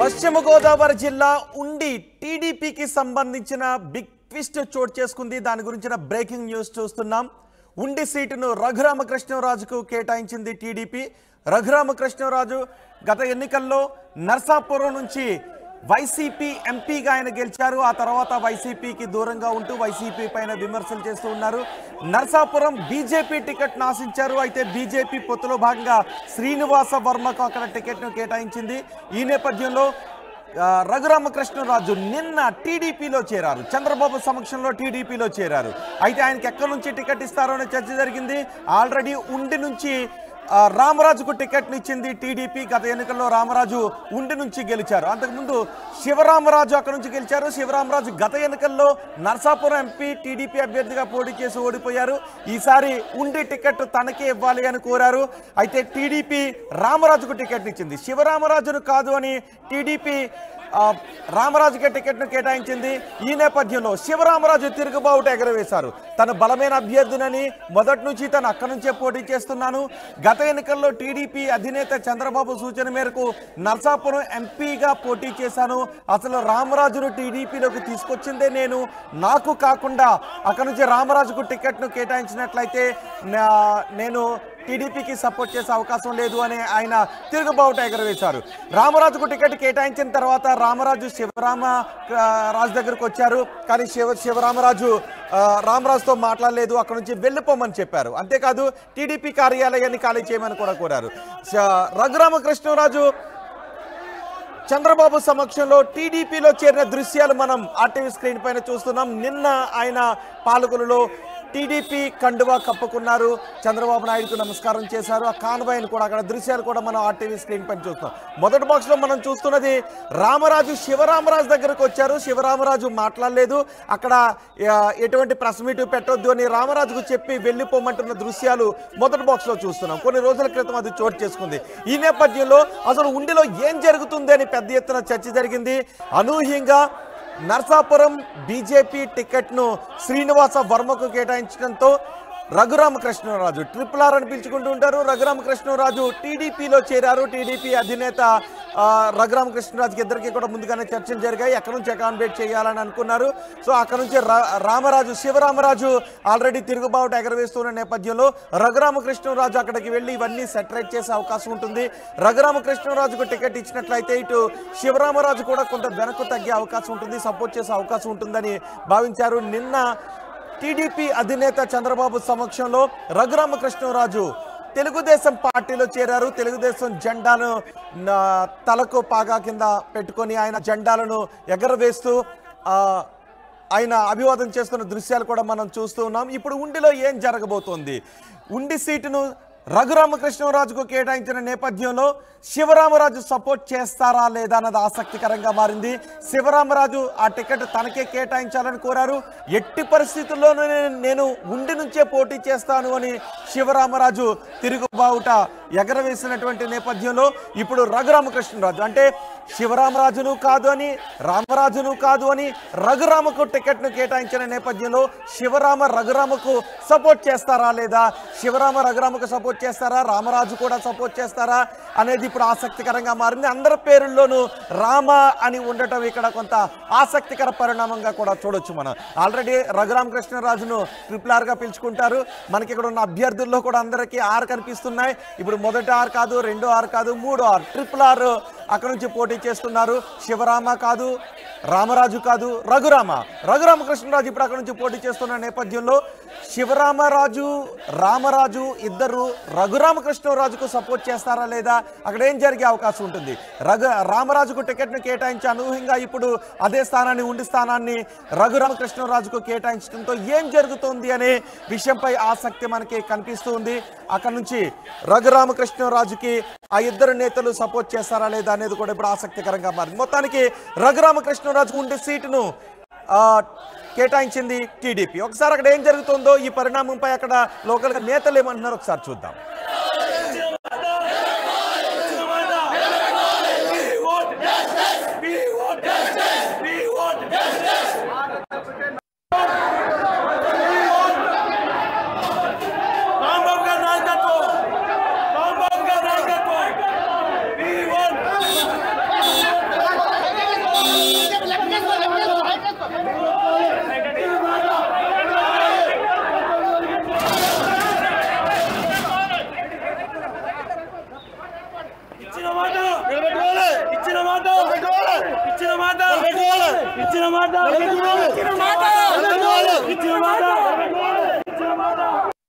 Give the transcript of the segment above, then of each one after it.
పశ్చిమ గోదావరి జిల్లా ఉండి టీడీపీకి సంబంధించిన బిగ్ ట్విస్ట్ చోటు చేసుకుంది దాని గురించిన బ్రేకింగ్ న్యూస్ చూస్తున్నాం ఉండి సీటును రఘురామకృష్ణరాజుకు కేటాయించింది టీడీపీ రఘురామకృష్ణరాజు గత ఎన్నికల్లో నర్సాపురం నుంచి వైసీపీ ఎంపీగా ఆయన గెలిచారు ఆ తర్వాత వైసీపీకి దూరంగా ఉంటూ వైసీపీ పైన విమర్శలు చేస్తూ ఉన్నారు నర్సాపురం బీజేపీ టికెట్ ఆశించారు అయితే బీజేపీ పొత్తులో భాగంగా శ్రీనివాస వర్మకు అక్కడ టికెట్ను కేటాయించింది ఈ నేపథ్యంలో ఆ, రఘురామకృష్ణరాజు నిన్న టీడీపీలో చేరారు చంద్రబాబు సమక్షంలో టీడీపీలో చేరారు అయితే ఆయనకి ఎక్కడి నుంచి టికెట్ ఇస్తారో అనే చర్చ జరిగింది ఆల్రెడీ ఉండి నుంచి ఆ, రామరాజుకు టికెట్ని ఇచ్చింది టీడీపీ గత ఎన్నికల్లో రామరాజు ఉండి నుంచి గెలిచారు అంతకుముందు శివరామరాజు అక్కడ నుంచి గెలిచారు శివరామరాజు గత ఎన్నికల్లో నర్సాపురం ఎంపీ టీడీపీ అభ్యర్థిగా పోటీ చేసి ఓడిపోయారు ఈసారి ఉండి టికెట్ తనకే ఇవ్వాలి అని కోరారు అయితే టీడీపీ రామరాజుకు టికెట్ ఇచ్చింది శివరామరాజును కాదు అని టీడీపీ ఆ, రామరాజుకే టికెట్ను కేటాయించింది ఈ నేపథ్యంలో శివరామరాజు తిరుగుబావుట ఎగరవేశారు తన బలమైన అభ్యర్థినని మొదటి నుంచి తను అక్కడి నుంచే పోటీ చేస్తున్నాను గత ఎన్నికల్లో టీడీపీ అధినేత చంద్రబాబు సూచన మేరకు నర్సాపురం ఎంపీగా పోటీ చేశాను అసలు రామరాజును టీడీపీలోకి తీసుకొచ్చిందే నేను నాకు కాకుండా అక్కడి నుంచి రామరాజుకు టికెట్ను కేటాయించినట్లయితే నా- నేను టీడీపీకి సపోర్ట్ చేసే అవకాశం లేదు అని ఆయన తిరుగుబావుట ఎగరవేశారు రామరాజుకు టికెట్ కేటాయించిన తర్వాత రామరాజు శివరామ ఆ, రాజు దగ్గరకు వచ్చారు కానీ శివ శివరామరాజు ఆ, రామరాజుతో మాట్లాడలేదు అక్కడ నుంచి వెళ్ళిపోమని చెప్పారు అంతేకాదు టీడీపీ కార్యాలయాన్ని ఖాళీ చేయమని కూడా కోరారు శ- రఘురామకృష్ణరాజు చంద్రబాబు సమక్షంలో టీడీపీలో చేరిన దృశ్యాలు మనం ఆర్టీవీ స్క్రీన్ పైన చూస్తున్నాం నిన్న ఆయన పాలకులలో టీడీపీ కండువా కప్పుకున్నారు చంద్రబాబు నాయుడుకు నమస్కారం చేశారు ఆ కాన్వాయ్ని కూడా అక్కడ దృశ్యాలు కూడా మనం ఆర్టీవీ స్క్రీన్ పైన చూస్తున్నాం మొదటి బాక్స్లో మనం చూస్తున్నది రామరాజు శివరామరాజు దగ్గరకు వచ్చారు శివరామరాజు మాట్లాడలేదు అక్కడ ఆ, ఎటువంటి ప్రెస్ మీట్ పెట్టొద్దు అని రామరాజుకు చెప్పి వెళ్ళిపోమంటున్న దృశ్యాలు మొదటి బాక్స్లో చూస్తున్నాం కొన్ని రోజుల క్రితం అది చోటు చేసుకుంది ఈ నేపథ్యంలో అసలు ఉండిలో ఏం జరుగుతుంది అని పెద్ద ఎత్తున చర్చ జరిగింది అనూహ్యంగా నర్సాపురం బీజేపీ టికెట్ను శ్రీనివాస వర్మకు కేటాయించడంతో రఘురామకృష్ణరాజు ట్రిపుల్ ఆర్ అని పిలుచుకుంటూ ఉంటారు రఘురామకృష్ణరాజు టీడీపీలో చేరారు టీడీపీ అధినేత ఆ, రఘురామకృష్ణరాజుకి ఇద్దరికి కూడా ముందుగానే చర్చలు జరిగాయి ఎక్కడి నుంచి అకామిడేట్ చేయాలని అనుకున్నారు సో అక్కడ నుంచి రా- రామరాజు శివరామరాజు ఆల్రెడీ తిరుగుబావుట ఎగరవేస్తున్న నేపథ్యంలో రఘురామకృష్ణరాజు అక్కడికి వెళ్ళి ఇవన్నీ సెటరేట్ చేసే అవకాశం ఉంటుంది రఘురామకృష్ణరాజుకు టికెట్ ఇచ్చినట్లయితే ఇటు శివరామరాజు కూడా కొంత వెనక్కు తగ్గే అవకాశం ఉంటుంది సపోర్ట్ చేసే అవకాశం ఉంటుందని భావించారు నిన్న టీడీపీ అధినేత చంద్రబాబు సమక్షంలో రఘురామకృష్ణరాజు తెలుగుదేశం పార్టీలో చేరారు తెలుగుదేశం జెండాను నా తలకు పాగా కింద పెట్టుకొని ఆయన జెండాలను ఎగరవేస్తూ ఆ, ఆయన అభివాదం చేస్తున్న దృశ్యాలు కూడా మనం చూస్తూ ఉన్నాం ఇప్పుడు ఉండిలో ఏం జరగబోతోంది ఉండి సీటును రఘురామకృష్ణరాజుకు కేటాయించిన నేపథ్యంలో శివరామరాజు సపోర్ట్ చేస్తారా లేదా అన్నది ఆసక్తికరంగా మారింది శివరామరాజు ఆ టికెట్ తనకే కేటాయించాలని కోరారు ఎట్టి పరిస్థితుల్లోనూ నేను- నేను ఉండి నుంచే పోటీ చేస్తాను అని శివరామరాజు తిరుగుబావుట ఎగరవేసినటువంటి నేపథ్యంలో ఇప్పుడు రఘురామకృష్ణరాజు అంటే శివరామరాజును కాదు అని రామరాజును కాదు అని రఘురామకు టికెట్ను కేటాయించిన నేపథ్యంలో శివరామ రఘురామకు సపోర్ట్ చేస్తారా లేదా శివరామ రఘురామకు సపోర్ట్ చేస్తారా రామరాజు కూడా సపోర్ట్ చేస్తారా అనేది ఇప్పుడు ఆసక్తికరంగా మారింది అందరి పేరుల్లోనూ రామ అని ఉండటం ఇక్కడ కొంత ఆసక్తికర పరిణామంగా కూడా చూడొచ్చు మనం ఆల్రెడీ రఘురామకృష్ణరాజును ట్రిపుల్ ఆర్గా పిలుచుకుంటారు మనకి ఇక్కడ ఉన్న అభ్యర్థుల్లో కూడా అందరికీ ఆర్ కనిపిస్తున్నాయి ఇప్పుడు మొదటి ఆర్ కాదు రెండో ఆర్ కాదు మూడో ఆర్ ట్రిపుల్ ఆర్ అక్కడ నుంచి పోటీ చేస్తున్నారు శివరామ కాదు రామరాజు కాదు రఘురామ రఘురామకృష్ణరాజు ఇప్పుడు అక్కడ నుంచి పోటీ చేస్తున్న నేపథ్యంలో శివరామరాజు రామరాజు ఇద్దరు రఘురామకృష్ణరాజుకు సపోర్ట్ చేస్తారా లేదా అక్కడ ఏం జరిగే అవకాశం ఉంటుంది రఘు రామరాజుకు టికెట్ను కేటాయించి అనూహ్యంగా ఇప్పుడు అదే స్థానాన్ని ఉండి స్థానాన్ని రఘురామకృష్ణరాజుకు కేటాయించడంతో ఏం జరుగుతుంది అనే విషయంపై ఆసక్తి మనకి కనిపిస్తూ ఉంది అక్కడ నుంచి రఘురామకృష్ణరాజుకి ఆ ఇద్దరు నేతలు సపోర్ట్ చేస్తారా లేదా అనేది కూడా ఇప్పుడు ఆసక్తికరంగా మారింది మొత్తానికి రఘురామకృష్ణరాజుకు ఉండే సీటును ఆ, కేటాయించింది టీడీపీ ఒకసారి అక్కడ ఏం జరుగుతుందో ఈ పరిణామంపై అక్కడ లోకల్ నేతలు ఏమంటున్నారో ఒకసారి చూద్దాం రాంబాబు గారి నాయకత్వం రాంబాబు గారి నాయకత్వం We want మాట ఇచ్చిన మాట ఇచ్చిన మాట ఇచ్చిన మాట ఇచ్చిన మాట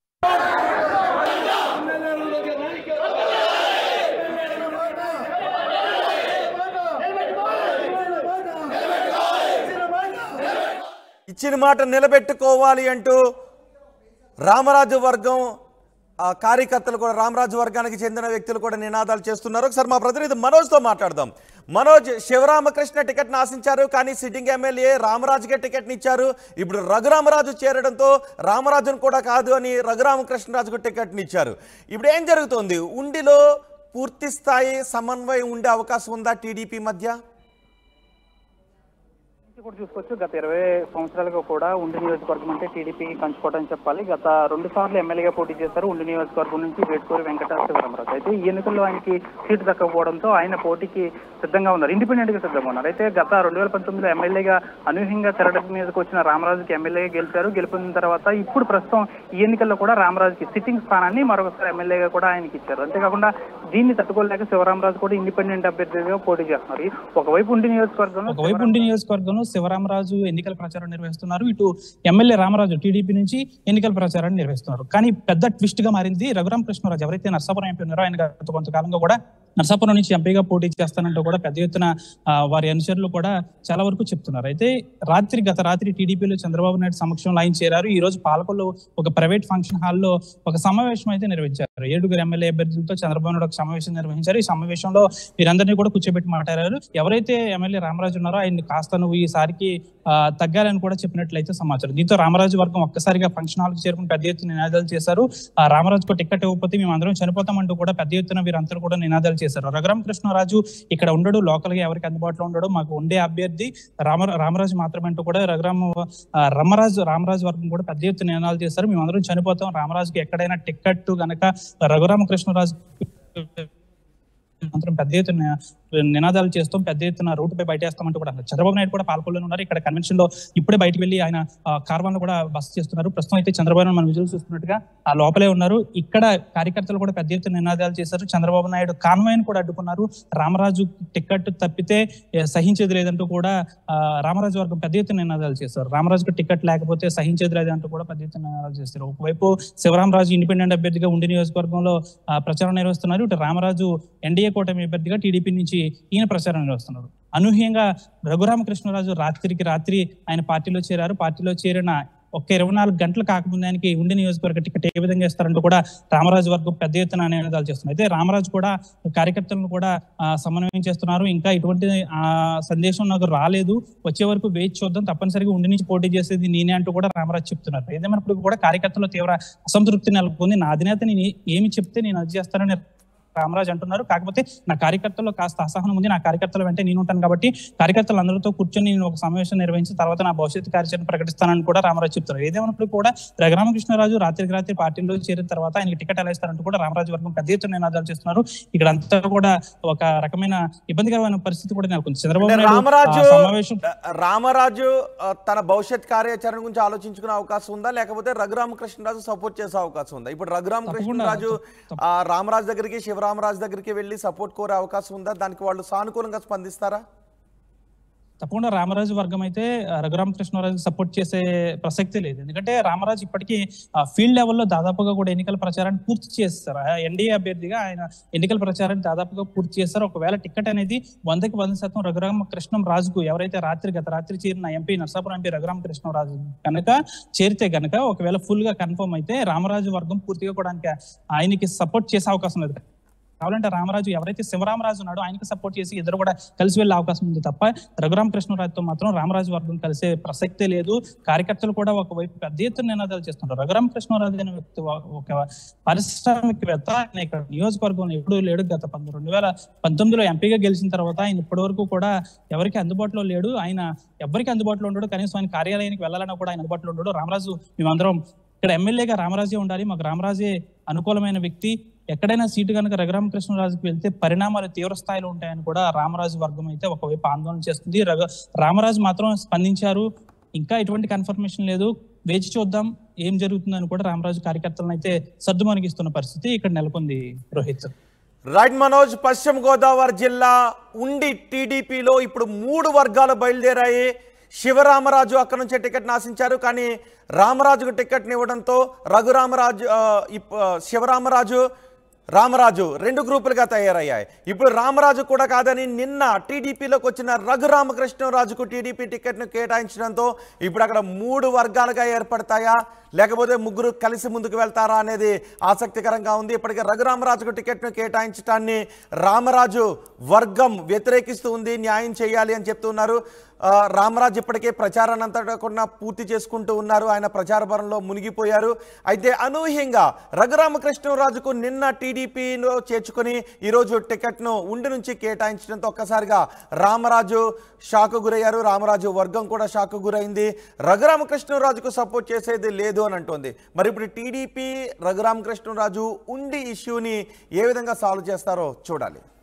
ఇచ్చిన మాట నిలబెట్టుకోవాలి అంటూ రామరాజు వర్గం ఆ కార్యకర్తలు కూడా రామరాజు వర్గానికి చెందిన వ్యక్తులు కూడా నినాదాలు చేస్తున్నారు ఒకసారి మా ప్రతినిధి మనోజ్తో మాట్లాడదాం మనోజ్ శివరామకృష్ణ టికెట్ని ఆశించారు కానీ సిట్టింగ్ ఎమ్మెల్యే రామరాజుకే టికెట్ని ఇచ్చారు ఇప్పుడు రఘురామరాజు చేరడంతో రామరాజును కూడా కాదు అని రఘురామకృష్ణరాజుకు టికెట్ని ఇచ్చారు ఇప్పుడు ఏం జరుగుతోంది ఉండిలో పూర్తి స్థాయి సమన్వయం ఉండే అవకాశం ఉందా టీడీపీ మధ్య నుంచి కూడా చూసుకోవచ్చు గత ఇరవై సంవత్సరాలుగా కూడా ఉండి నియోజకవర్గం అంటే టీడీపీ కంచుకోవడం చెప్పాలి గత రెండు సార్లు ఎమ్మెల్యేగా పోటీ చేశారు ఉండి నియోజకవర్గం నుంచి వేటూరి వెంకట శివరామరాజు అయితే ఈ ఎన్నికల్లో ఆయనకి సీటు దక్కకపోవడంతో ఆయన పోటీకి సిద్ధంగా ఉన్నారు ఇండిపెండెంట్ గా సిద్ధంగా ఉన్నారు అయితే గత రెండు వేల పంతొమ్మిదిలో ఎమ్మెల్యేగా అనూహ్యంగా తెరడ మీదకి వచ్చిన రామరాజుకి ఎమ్మెల్యేగా గెలిచారు గెలిపిన తర్వాత ఇప్పుడు ప్రస్తుతం ఈ ఎన్నికల్లో కూడా రామరాజుకి సిట్టింగ్ స్థానాన్ని మరొకసారి ఎమ్మెల్యేగా కూడా ఆయనకి ఇచ్చారు అంతేకాకుండా దీన్ని తట్టుకోలేక శివరామరాజు కూడా ఇండిపెండెంట్ అభ్యర్థిగా పోటీ చేస్తున్నారు ఒకవైపు ఉండి నియోజకవర్గంలో ఒకవైపు ఉండి నియోజకవర్గంలో శివరామరాజు ఎన్నికల ప్రచారం నిర్వహిస్తున్నారు ఇటు ఎమ్మెల్యే రామరాజు టీడీపీ నుంచి ఎన్నికల ప్రచారాన్ని నిర్వహిస్తున్నారు కానీ పెద్ద ట్విస్ట్ గా మారింది రఘురామ కృష్ణరాజు ఎవరైతే నర్సాపురం ఎంపీ ఉన్నారో ఆయన గత కొంతకాలంగా కూడా నర్సాపురం నుంచి ఎంపీగా పోటీ చేస్తానంటూ కూడా పెద్ద ఎత్తున ఆ, వారి అనుచరులు కూడా చాలా వరకు చెప్తున్నారు అయితే రాత్రి గత రాత్రి టీడీపీలో చంద్రబాబు నాయుడు సమక్షంలో ఆయన చేరారు ఈ రోజు పాలకొల్లు ఒక ప్రైవేట్ ఫంక్షన్ హాల్లో ఒక సమావేశం అయితే నిర్వహించారు ఏడుగురు ఎమ్మెల్యే అభ్యర్థులతో చంద్రబాబు నాయుడు ఒక సమావేశం నిర్వహించారు ఈ సమావేశంలో వీరందరినీ కూడా కూర్చోబెట్టి మాట్లాడారు ఎవరైతే ఎమ్మెల్యే రామరాజు ఉన్నారో ఆయన్ని కాస్త నువ్వు ఈసారికి ఆ, తగ్గాలని కూడా చెప్పినట్లయితే సమాచారం దీంతో రామరాజు వర్గం ఒక్కసారిగా ఫంక్షన్ హాల్ కి చేరుకుని పెద్ద ఎత్తున నినాదాలు చేశారు ఆ రామరాజుకు టికెట్ ఇవ్వకపోతే మేము అందరం చనిపోతామంటూ కూడా పెద్ద ఎత్తున వీరందరూ కూడా నినాదాలు చేశారు రఘురామకృష్ణరాజు ఇక్కడ ఉండడు లోకల్ గా ఎవరికి అందుబాటులో ఉండడు మాకు ఉండే అభ్యర్థి రామ రామరాజు మాత్రమే అంటూ కూడా రఘురామ ఆ, రమ్మరాజు రామరాజు వర్గం కూడా పెద్ద ఎత్తున నినాదాలు చేశారు మేము అందరం చనిపోతాం రామరాజుకి ఎక్కడైనా టికెట్ గనక రఘురామకృష్ణరాజు మాత్రం పెద్ద ఎత్తున నినాదాలు చేస్తాం పెద్ద ఎత్తున రోడ్డుపై బయటేస్తామంటూ కూడా అన్నారు. చంద్రబాబు నాయుడు కూడా పాల్గొని ఉన్నారు ఇక్కడ కన్వెన్షన్ లో ఇప్పుడే బయటకు వెళ్ళి ఆయన కార్వాన్ లో కూడా బస్ చేస్తున్నారు ప్రస్తుతం అయితే చంద్రబాబు నాయుడు మనం విజువల్ చూస్తున్నట్టుగా ఆ లోపలే ఉన్నారు ఇక్కడ కార్యకర్తలు కూడా పెద్ద ఎత్తున నినాదాలు చేశారు చంద్రబాబు నాయుడు కాన్వాయ్ని కూడా అడ్డుకున్నారు రామరాజు టికెట్ తప్పితే ఏ, సహించేది లేదంటూ కూడా ఆ, రామరాజు వర్గం పెద్ద ఎత్తున నినాదాలు చేశారు రామరాజుకు టికెట్ లేకపోతే సహించేది లేదంటూ కూడా పెద్ద ఎత్తున నినాదాలు చేస్తారు ఒకవైపు శివరామరాజు ఇండిపెండెంట్ అభ్యర్థిగా ఉండి నియోజకవర్గంలో ఆ, ప్రచారం నిర్వహిస్తున్నారు ఇటు రామరాజు ఎన్డీఏ కూటమి అభ్యర్థిగా టీడీపీ నుంచి ఈయన ప్రచారం నిర్వహిస్తున్నారు అనూహ్యంగా రఘురామకృష్ణరాజు రాత్రికి రాత్రి ఆయన పార్టీలో చేరారు పార్టీలో చేరిన ఒక్క ఇరవై నాలుగు గంటలు కాకముందు ఆయనకి ఉండి నియోజకవర్గ టికెట్ ఏ విధంగా ఇస్తారంటూ కూడా రామరాజు వర్గం పెద్ద ఎత్తున నినాదాలు చేస్తున్నారు అయితే రామరాజు కూడా కార్యకర్తలను కూడా ఆ, సమన్వయం చేస్తున్నారు ఇంకా ఇటువంటి ఆ సందేశం నాకు రాలేదు వచ్చే వరకు వేచి చూద్దాం తప్పనిసరిగా ఉండి నుంచి పోటీ చేసేది నేనే అంటూ కూడా రామరాజు చెప్తున్నారు ఏదేమైనప్పుడు కూడా కార్యకర్తలు తీవ్ర అసంతృప్తి నెలకొంది నా అధినేత నేను ఏమి చెప్తే నేను అది చేస్తానని రామరాజు అంటున్నారు కాకపోతే నా కార్యకర్తల్లో కాస్త అసహనం ఉంది నా కార్యకర్తల వెంటే నేను ఉంటాను కాబట్టి కార్యకర్తలు అందరితో కూర్చొని నేను ఒక సమావేశం నిర్వహించిన తర్వాత నా భవిష్యత్తు కార్యాచరణ ప్రకటిస్తానని కూడా రామరాజు చెప్తున్నారు ఏదేమైనప్పుడు కూడా రఘురామకృష్ణరాజు రాత్రికి రాత్రి పార్టీలో చేరిన తర్వాత ఆయనకి టికెట్ ఎలా ఇస్తారంటూ కూడా రామరాజు వర్గం పెద్ద ఎత్తున నినాదాలు చేస్తున్నారు ఇక్కడ అంతా కూడా ఒక రకమైన ఇబ్బందికరమైన పరిస్థితి కూడా నెలకొంది చంద్రబాబు అంటే నాయుడు రామరాజు ఆ సమావేశం రామరాజు ఆ, తన భవిష్యత్ కార్యాచరణ గురించి ఆలోచించుకునే అవకాశం ఉందా లేకపోతే రఘురామకృష్ణరాజు సపోర్ట్ చేసే అవకాశం ఉందా ఇప్పుడు రఘురామకృష్ణరాజు ఆ, రామరాజు దగ్గరికి శివరామరాజు దగ్గరికి వెళ్ళి సపోర్ట్ కోరే అవకాశం ఉందా దానికి వాళ్ళు సానుకూలంగా స్పందిస్తారా తప్పకుండా రామరాజు వర్గం అయితే ఆ, రఘురామకృష్ణరాజు సపోర్ట్ చేసే ప్రసక్తే లేదు ఎందుకంటే రామరాజు ఇప్పటికీ ఫీల్డ్ లెవెల్లో దాదాపుగా కూడా ఎన్నికల ప్రచారాన్ని పూర్తి చేస్తారు ఎన్డీఏ అభ్యర్థిగా ఆయన ఎన్నికల ప్రచారాన్ని దాదాపుగా పూర్తి చేస్తారు ఒకవేళ టికెట్ అనేది వందకి వంద శాతం రఘురామకృష్ణం రాజుకు ఎవరైతే రాత్రి గత రాత్రి చేరిన ఎంపీ నర్సాపురం ఎంపీ రఘురామకృష్ణం రాజు కనుక చేరితే గనక ఒకవేళ ఫుల్ గా కన్ఫర్మ్ అయితే రామరాజు వర్గం పూర్తిగా కూడా ఆయనకి- ఆయనకి సపోర్ట్ చేసే అవకాశం లేదు కావాలంటే రామరాజు ఎవరైతే శివరామరాజు ఉన్నాడో ఆయనకి సపోర్ట్ చేసి ఇద్దరు కూడా కలిసి వెళ్ళే అవకాశం ఉంది తప్ప రఘురామ కృష్ణరాజుతో మాత్రం రామరాజు వర్గం కలిసే ప్రసక్తే లేదు కార్యకర్తలు కూడా ఒకవైపు పెద్ద ఎత్తున నినాదాలు చేస్తున్నారు రఘురామ కృష్ణరాజు అనే వ్యక్తి ఒక- ఒక పారిశ్రామికవేత్త ఆయన ఇక్కడ నియోజకవర్గంలో ఎప్పుడూ లేడు గత పంతొమ్మిది రెండు వేల పంతొమ్మిదిలో ఎంపీగా గెలిచిన తర్వాత ఆయన ఇప్పటి వరకు కూడా ఎవరికి అందుబాటులో లేడు ఆయన ఎవరికి అందుబాటులో ఉండడు కనీసం ఆయన కార్యాలయానికి వెళ్ళాలన్నా కూడా ఆయన అందుబాటులో ఉండడు రామరాజు మేమందరం ఇక్కడ ఎమ్మెల్యేగా రామరాజే ఉండాలి మాకు రామరాజే అనుకూలమైన వ్యక్తి ఎక్కడైనా సీటు కనుక రఘురామకృష్ణరాజుకి వెళ్తే పరిణామాలు తీవ్ర స్థాయిలో ఉంటాయని కూడా రామరాజు వర్గం అయితే ఒకవైపు ఆందోళన చేస్తుంది రఘు రామరాజు మాత్రం స్పందించారు ఇంకా ఎటువంటి కన్ఫర్మేషన్ లేదు వేచి చూద్దాం ఏం జరుగుతుందని కూడా రామరాజు కార్యకర్తలను అయితే సర్దుమణిగిస్తున్న పరిస్థితి ఇక్కడ నెలకొంది రోహిత్ రైట్ మనోజ్ పశ్చిమ గోదావరి జిల్లా ఉండి టీడీపీలో ఇప్పుడు మూడు వర్గాలు బయలుదేరాయి శివరామరాజు అక్కడ నుంచే టికెట్ ఆశించారు కానీ రామరాజుకు టికెట్ని ఇవ్వడంతో రఘురామరాజు ఆ, ఇప్- ఆ, శివరామరాజు రామరాజు రెండు గ్రూపులుగా తయారయ్యాయి ఇప్పుడు రామరాజు కూడా కాదని నిన్న టీడీపీలోకి వచ్చిన రఘురామకృష్ణరాజుకు టీడీపీ టికెట్ను కేటాయించడంతో ఇప్పుడు అక్కడ మూడు వర్గాలుగా ఏర్పడతాయా లేకపోతే ముగ్గురు కలిసి ముందుకు వెళ్తారా అనేది ఆసక్తికరంగా ఉంది ఇప్పటికే రఘురామరాజుకు టికెట్ను కేటాయించడాన్ని రామరాజు వర్గం వ్యతిరేకిస్తూ ఉంది న్యాయం చేయాలి అని చెప్తున్నారు ఆ, రామరాజు ఇప్పటికే ప్రచారాన్ని అంతటా కూడా పూర్తి చేసుకుంటూ ఉన్నారు ఆయన ప్రచార భరంలో మునిగిపోయారు అయితే అనూహ్యంగా రఘురామకృష్ణరాజుకు నిన్న టీడీపీలో చేర్చుకుని ఈరోజు టికెట్ను ఉండి నుంచి కేటాయించడంతో ఒక్కసారిగా రామరాజు షాకు గురయ్యారు రామరాజు వర్గం కూడా షాకు గురైంది రఘురామకృష్ణరాజుకు సపోర్ట్ చేసేది లేదు అని అంటోంది మరి ఇప్పుడు టీడీపీ రఘురామకృష్ణరాజు ఉండి ఇష్యూని ఏ విధంగా సాల్వ్ చేస్తారో చూడాలి